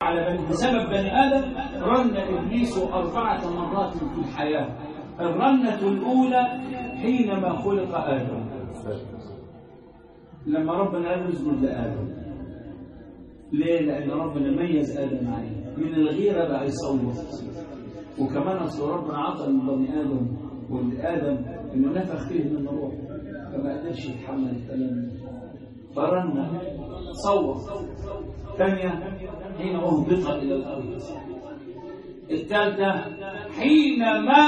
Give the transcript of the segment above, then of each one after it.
على بني بسبب بني آدم رن إبليس أربعة مرات في الحياة الرنة الأولى حينما خلق آدم لما ربنا قال اسجد لآدم ليه؟ لأن ربنا ميز آدم عليه من الغيرة بقى يصوت وكمان أصل ربنا عطى لبني آدم ولآدم إنه نفخ فيه من روحه فما قدرش يتحمل الكلام فرن صوت ثانية حين أهبط إلى الأرض الثالثة حينما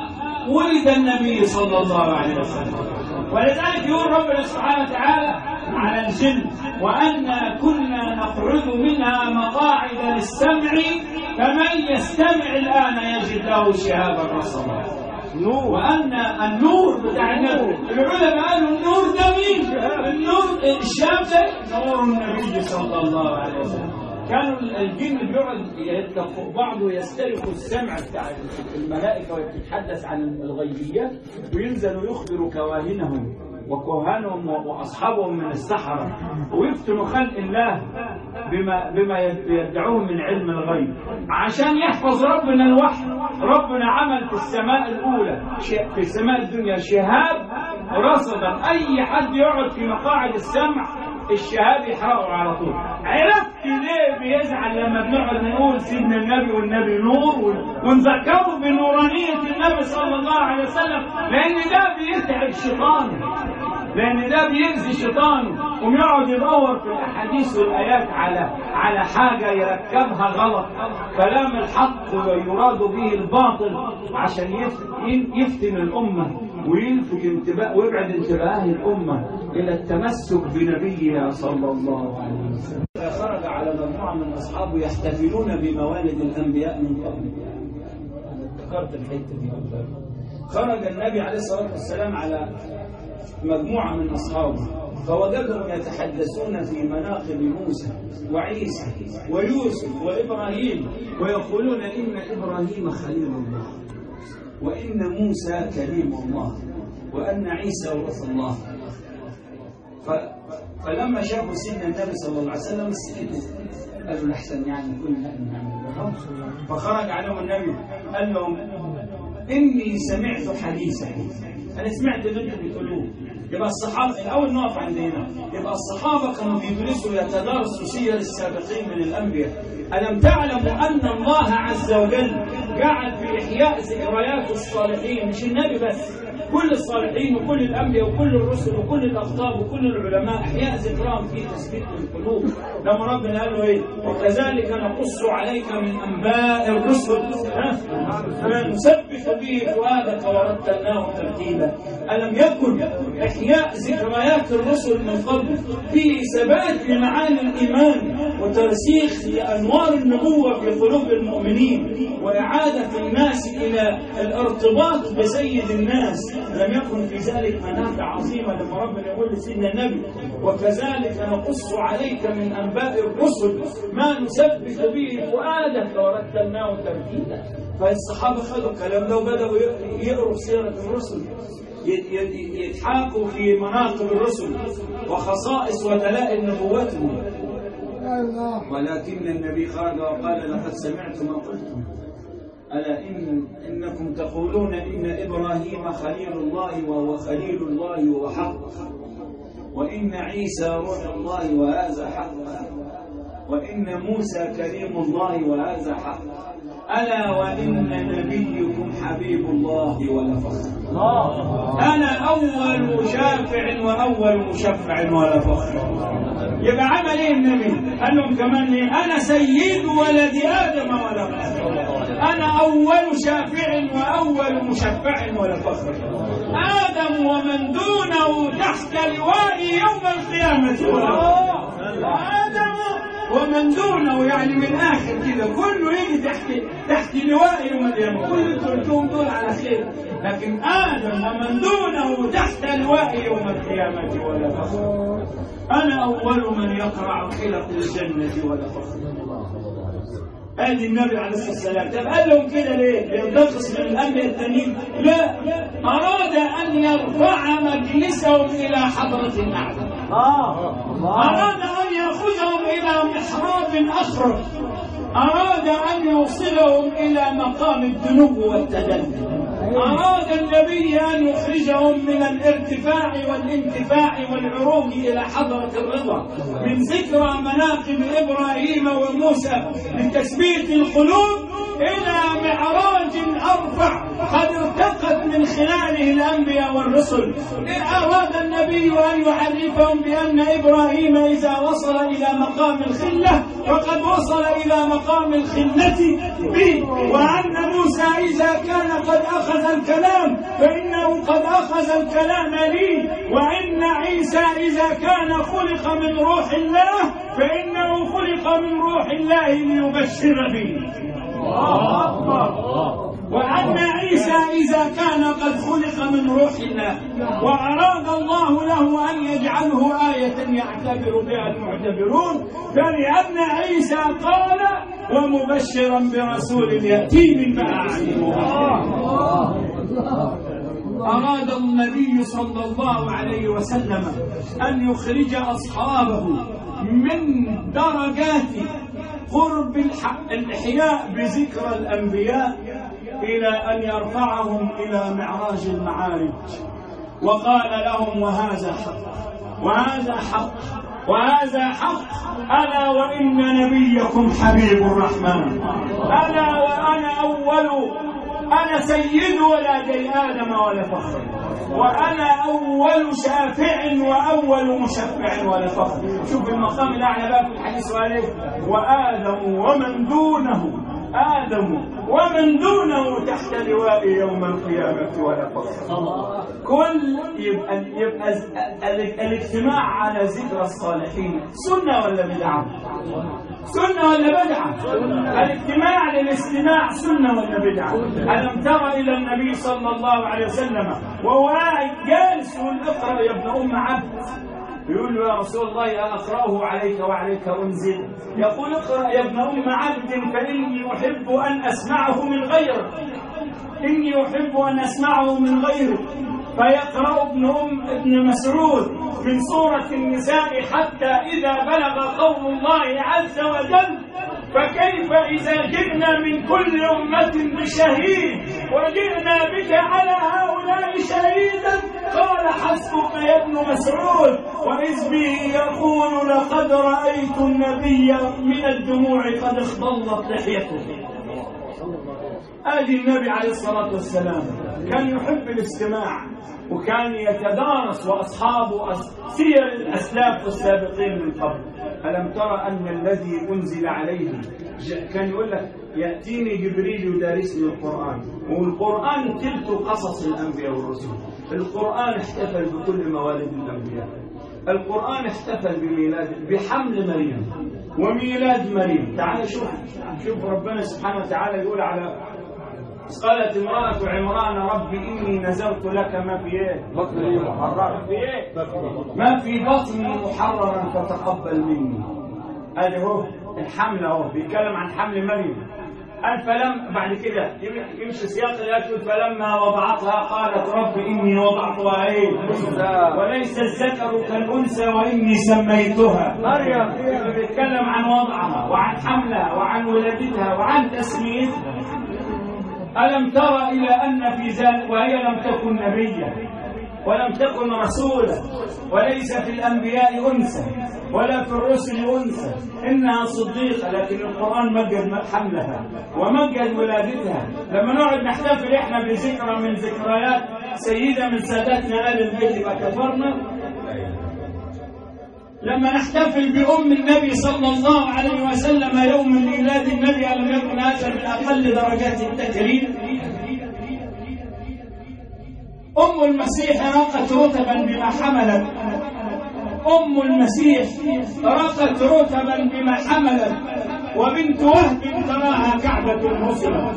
ولد النبي صلى الله عليه وسلم ولذلك يقول ربنا سبحانه وتعالى على الجن وأنا كنا نقعد منها مقاعد للسمع فمن يستمع الآن يجد له شهابا رصدا نور وأن النور بتاع النبي العلماء قالوا النور ده مين؟ النور الشام ده نور النبي صلى الله عليه وسلم كانوا الجن بيقعد يتفق بعض ويسترقوا السمع بتاع الملائكة وهي بتتحدث عن الغيبيات وينزلوا يخبروا كواهنهم وكهانهم واصحابهم من السحره ويفتنوا خلق الله بما بما يدعوه من علم الغيب عشان يحفظ ربنا الوحي ربنا عمل في السماء الاولى ش- في السماء الدنيا شهاب رصدا اي حد يقعد في مقاعد السمع الشهاب يحرقه على طول عرفت ليه بيزعل لما بنقعد نقول سيدنا النبي والنبي نور ون- ونذكره بنورانية النبي صلى الله عليه وسلم لأن ده بيتعب الشيطان لأن ده بيأذي الشيطان ويقعد يدور في الأحاديث والآيات على على حاجة يركبها غلط كلام الحق ويراد به الباطل عشان يف- يفتن الأمة ويلفت انتباه ويبعد انتباه الأمة إلى التمسك بنبيها صلى الله عليه وسلم خرج على مجموعة من أصحابه يحتفلون بموالد الأنبياء من قبل أنا افتكرت الحتة دي خرج النبي عليه الصلاة والسلام على مجموعة من أصحابه فوجدهم يتحدثون في مناقب موسى وعيسى ويوسف وإبراهيم ويقولون إن إبراهيم خليل الله وإن موسى كليم الله وأن عيسى روح الله ف... فلما شافوا سيدنا النبي صلى الله عليه وسلم سكتوا قالوا الأحسن يعني كلنا نعمل فخرج عليهم النبي قال لهم إني سمعت حديثا أنا سمعت اللي أنتم بتقولوه يبقى الصحابة الأول نقف عند هنا يبقى الصحابة كانوا بيدرسوا يتدارسوا سير السابقين من الأنبياء ألم تعلموا أن الله عز وجل جعل في إحياء ذكريات الصالحين مش النبي بس كل الصالحين وكل الأنبياء وكل الرسل وكل الأخطاب وكل العلماء أحياء ذكرهم في تثبيت القلوب لما ربنا قال له إيه وكذلك نقص عليك من أنباء الرسل ها؟ ما نثبت به فؤادك ورتلناه ترتيبا ألم يكن إحياء ذكريات الرسل من قبل فيه ثبات لمعاني الإيمان وترسيخ لأنوار النبوة في قلوب المؤمنين وإعادة الناس إلى الارتباط بسيد الناس لم يكن في ذلك منافع عظيمة لما ربنا يقول لسيدنا النبي وكذلك نقص عليك من أنباء الرسل ما نثبت به فؤادك ورتلناه ترتيبا فالصحابة خدوا الكلام ده وبدأوا يقروا سيرة الرسل يتحاكوا في مناقب الرسل وخصائص ودلائل نبوتهم ولكن النبي خرج وقال لقد سمعت ما قلتم ألا إن إنكم تقولون إن إبراهيم خليل الله وهو خليل الله وهو حق وإن عيسى روح الله وهذا حق وإن موسى كريم الله وهذا حق ألا وإن نبيكم حبيب الله ولا فخر أنا أول شافع وأول مشفع ولا فخر يبقى عمل إيه النبي؟ قال لهم كمان إيه؟ أنا سيد ولد آدم ولا فخر أنا أول شافع وأول مشفع ولا فخر آدم ومن دونه تحت لوائي يوم القيامة ولا فخر آدم ومن دونه يعني من الاخر كده كله يجي تحت تحت لواء يوم القيامه كل اللي قلتهم دول على خير لكن ادم ومن دونه تحت لواء يوم القيامه ولا فخر انا اول من يقرع خلق الجنه ولا فخر ادي النبي عليه الصلاه والسلام طب قال لهم كده ليه؟ لينتقص من الانبياء التانيين؟ لا اراد ان يرفع مجلسهم الى حضره اعلى اه أراد أن يأخذهم إلى محراب أخرج أراد أن يوصلهم إلى مقام الدنو والتدلل أراد النبي أن يخرجهم من الارتفاع والانتفاع والعروج إلى حضرة الرضا من ذكرى مناقب إبراهيم وموسى لتثبيت القلوب إلى معراج أرفع قد ارتقت من خلاله الأنبياء والرسل أراد النبي أن يعرفهم بأن إبراهيم إذا وصل إلى مقام الخلة فقد وصل إلى مقام الخلة بي وأن موسى إذا كان قد أخذ الكلام فإنه قد أخذ الكلام لي وإن عيسى إذا كان خلق من روح الله فإنه خلق من روح الله ليبشر به وأن عيسى إذا كان قد خلق من روح الله وأراد الله له أن يجعله آية يعتبر بها المعتبرون فلأن عيسى قال ومبشرا برسول يأتي من بعد أراد النبي صلى الله عليه وسلم أن يخرج أصحابه من درجات قرب الإحياء بذكر الأنبياء إلى أن يرفعهم إلى معراج المعارج وقال لهم وهذا حق وهذا حق وهذا حق ألا وإن نبيكم حبيب الرحمن ألا وأنا أول أنا سيد ولدي آدم ولا فخر وأنا أول شافع وأول مشفع ولا فخر شوف المقام الأعلى بقى في الحديث وقال وآدم ومن دونه آدم ومن دونه تحت لواء يوم القيامة ولا فخر كل يبقى يبقى الاجتماع على ذكر الصالحين سنة ولا بدعة؟ سنة ولا بدعة؟ الاجتماع للاستماع سنة ولا بدعة؟ ألم تر إلى النبي صلى الله عليه وسلم وهو قاعد جالس يقول اقرأ يا ابن أم عبد يقول له يا رسول الله أقرأه عليك وعليك أنزل يقول اقرأ يا ابن أم عبد فإني أحب أن أسمعه من غيرك إني أحب أن أسمعه من غيرك فيقرأ ابن أم ابن مسعود من سورة النساء حتى إذا بلغ قول الله عز وجل فكيف إذا جئنا من كل أمة بشهيد وجئنا بك على هؤلاء شهيدا قال حسبك يا ابن مسعود وإذ به يقول لقد رأيت النبي من الدموع قد اخضلت لحيته آدي النبي عليه الصلاة والسلام كان يحب الاستماع وكان يتدارس وأصحابه سير الأسلاف السابقين من قبل ألم ترى أن الذي أنزل عليه كان يقول لك يأتيني جبريل يدارسني القرآن والقرآن تلت قصص الأنبياء والرسل القرآن احتفل بكل موالد الأنبياء القرآن احتفل بميلاد بحمل مريم وميلاد مريم تعال شوف شوف ربنا سبحانه وتعالى يقول على قالت امرأة عمران رب إني نذرت لك ما في إيه؟ بطني محرر في إيه؟ ما في بطني محررا فتقبل مني. أدي هو الحمل أهو بيتكلم عن حمل مريم. قال فلم بعد كده يمشي سياق الآيات فلما وضعتها قالت رب إني وضعتها إيه؟ وليس الذكر كالأنثى وإني سميتها مريم بيتكلم عن وضعها وعن حملها وعن ولادتها وعن تسميتها ألم تر إلى أن في ذلك وهي لم تكن نبيا ولم تكن رسولا وليس في الأنبياء أنثى ولا في الرسل أنثى إنها صديقة لكن القرآن مجد حملها ومجد ولادتها لما نقعد نحتفل إحنا بذكرى من ذكريات سيدة من ساداتنا آل البيت يبقى كفرنا لما نحتفل بأم النبي صلى الله عليه وسلم يوم ميلاد النبي ألم يكن هذا من أقل درجات التكريم أم المسيح راقت رتبا بما حملت أم المسيح راقت رتبا بما حملت وبنت وهب تراها كعبة مسلمة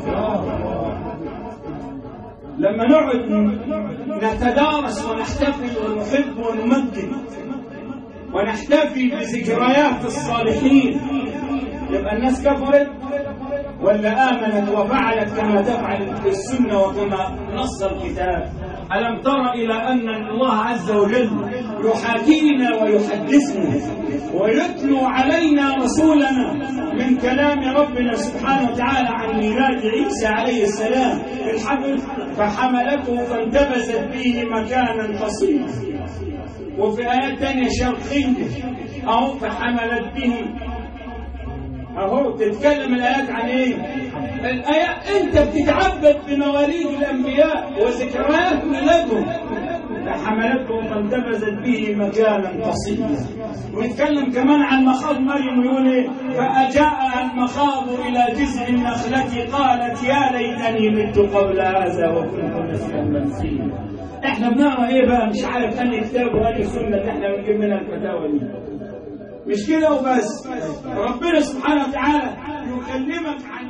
لما نقعد نتدارس ونحتفل ونحب ونمجد ونحتفي بذكريات الصالحين يبقى الناس كفرت ولا آمنت وفعلت كما تفعل السنة وكما نص الكتاب ألم تر إلى أن الله عز وجل يحاكينا ويحدثنا ويتلو علينا رسولنا من كلام ربنا سبحانه وتعالى عن ميلاد عيسى عليه السلام في الحمل فحملته فانتبذت به مكانا قصيرا وفي آيات تانية شرقية أهو فحملت به أهو تتكلم الآيات عن إيه؟ الآيات أنت بتتعبد بمواليد الأنبياء وذكريات ميلادهم فحملته فانتبذت به مكانا قصيا ويتكلم كمان عن مخاض مريم ويقول ايه فأجاء المخاض إلى جذع النخلة قالت يا ليتني مت قبل هذا وكنت نسيا منسيا احنا بنقرا ايه بقى مش عارف انهي كتاب وانهي سنه اللي احنا بنجيب منها الفتاوى دي مش كده وبس ربنا سبحانه وتعالى يكلمك عن